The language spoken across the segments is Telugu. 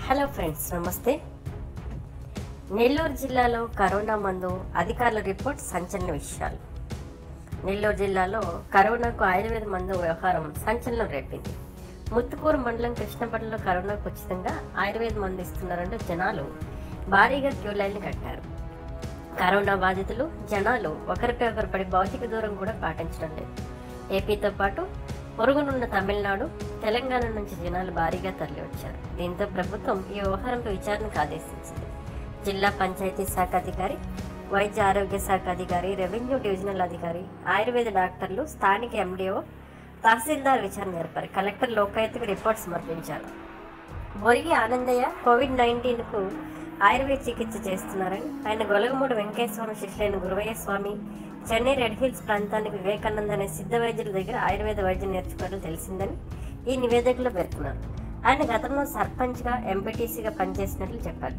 హలో ఫ్రెండ్స్ నమస్తే నెల్లూరు జిల్లాలో కరోనా మందు అధికారుల రిపోర్ట్ సంచలన విషయాలు నెల్లూరు జిల్లాలో కరోనాకు ఆయుర్వేద మందు వ్యవహారం సంచలనం రేపింది ముత్తుకూరు మండలం కృష్ణపట్నంలో కరోనాకు ఉచితంగా ఆయుర్వేద మందు ఇస్తున్నారంటూ జనాలు భారీగా క్యూ లైన్లు కట్టారు కరోనా బాధితులు జనాలు ఒకరిపై ఒకరు పడి భౌతిక దూరం కూడా పాటించడం లేదు ఏపీతో పాటు పొరుగునున్న తమిళనాడు తెలంగాణ నుంచి జనాలు భారీగా తరలివచ్చారు దీంతో ప్రభుత్వం ఈ వ్యవహారంపై విచారణకు ఆదేశించింది జిల్లా పంచాయతీ శాఖ అధికారి వైద్య ఆరోగ్య శాఖ అధికారి రెవెన్యూ డివిజనల్ అధికారి ఆయుర్వేద డాక్టర్లు స్థానిక ఎండిఓ తహసీల్దార్ విచారణ జరిపారు కలెక్టర్ లోకాయుక్తకు రిపోర్ట్ సమర్పించారు బొరిగి ఆనందయ్య కోవిడ్ నైన్టీన్కు ఆయుర్వేద చికిత్స చేస్తున్నారని ఆయన గొలగమూడు వెంకటేశ్వర శిష్యులైన గురువయ్య స్వామి చెన్నై రెడ్ హిల్స్ ప్రాంతానికి వివేకానంద అనే సిద్ధ వైద్యుల దగ్గర ఆయుర్వేద వైద్యం నేర్చుకోవడం తెలిసిందని ఈ నివేదికలో పేర్కొన్నారు ఆయన గతంలో సర్పంచ్గా ఎంపీటీసీగా పనిచేసినట్లు చెప్పారు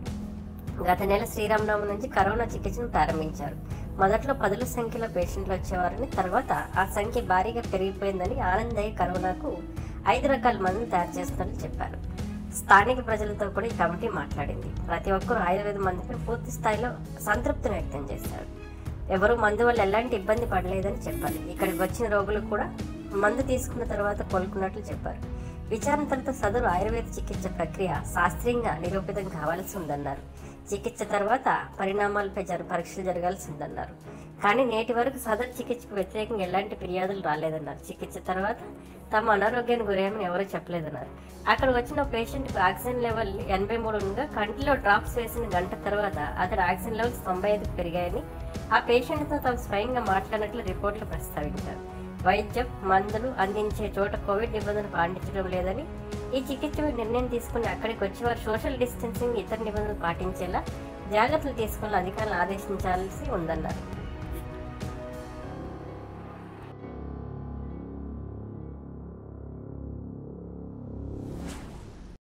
గత నెల శ్రీరామనవమి నుంచి కరోనా చికిత్సను ప్రారంభించారు మొదట్లో పదుల సంఖ్యలో పేషెంట్లు వచ్చేవారని తర్వాత ఆ సంఖ్య భారీగా పెరిగిపోయిందని ఆనందయ్య కరోనాకు ఐదు రకాల మందులు తయారు చేస్తున్నట్లు చెప్పారు స్థానిక ప్రజలతో కూడా ఈ కమిటీ మాట్లాడింది ప్రతి ఒక్కరూ ఆయుర్వేద మందుపై పూర్తి స్థాయిలో సంతృప్తిని వ్యక్తం చేశారు ఎవరు మందు వల్ల ఎలాంటి ఇబ్బంది పడలేదని చెప్పారు ఇక్కడికి వచ్చిన రోగులు కూడా మందు తీసుకున్న తర్వాత కోలుకున్నట్లు చెప్పారు విచారణ తర్వాత సదరు ఆయుర్వేద చికిత్స ప్రక్రియ శాస్త్రీయంగా నిరూపితం కావాల్సి ఉందన్నారు చికిత్స తర్వాత పరిణామాలపై జర పరీక్షలు జరగాల్సి ఉందన్నారు కానీ నేటి వరకు సదరు చికిత్సకు వ్యతిరేకంగా ఎలాంటి ఫిర్యాదులు రాలేదన్నారు చికిత్స తర్వాత తమ అనారోగ్యానికి గురయ్యామని ఎవరూ చెప్పలేదన్నారు అక్కడ వచ్చిన పేషెంట్కు ఆక్సిజన్ లెవెల్ ఎనభై మూడు ఉండగా కంటిలో డ్రాప్స్ వేసిన గంట తర్వాత అతడి ఆక్సిజన్ లెవెల్స్ తొంభై ఐదుకు పెరిగాయని ఆ పేషెంట్తో తాము స్వయంగా మాట్లాడినట్లు రిపోర్టులు ప్రస్తావించారు వైద్యం మందులు అందించే చోట కోవిడ్ నిబంధనలు పాటించడం లేదని ఈ చికిత్సపై నిర్ణయం తీసుకుని అక్కడికి వచ్చేవారు సోషల్ డిస్టెన్సింగ్ ఇతర నిబంధనలు పాటించేలా జాగ్రత్తలు తీసుకోవాలని అధికారులు ఆదేశించాల్సి ఉందన్నారు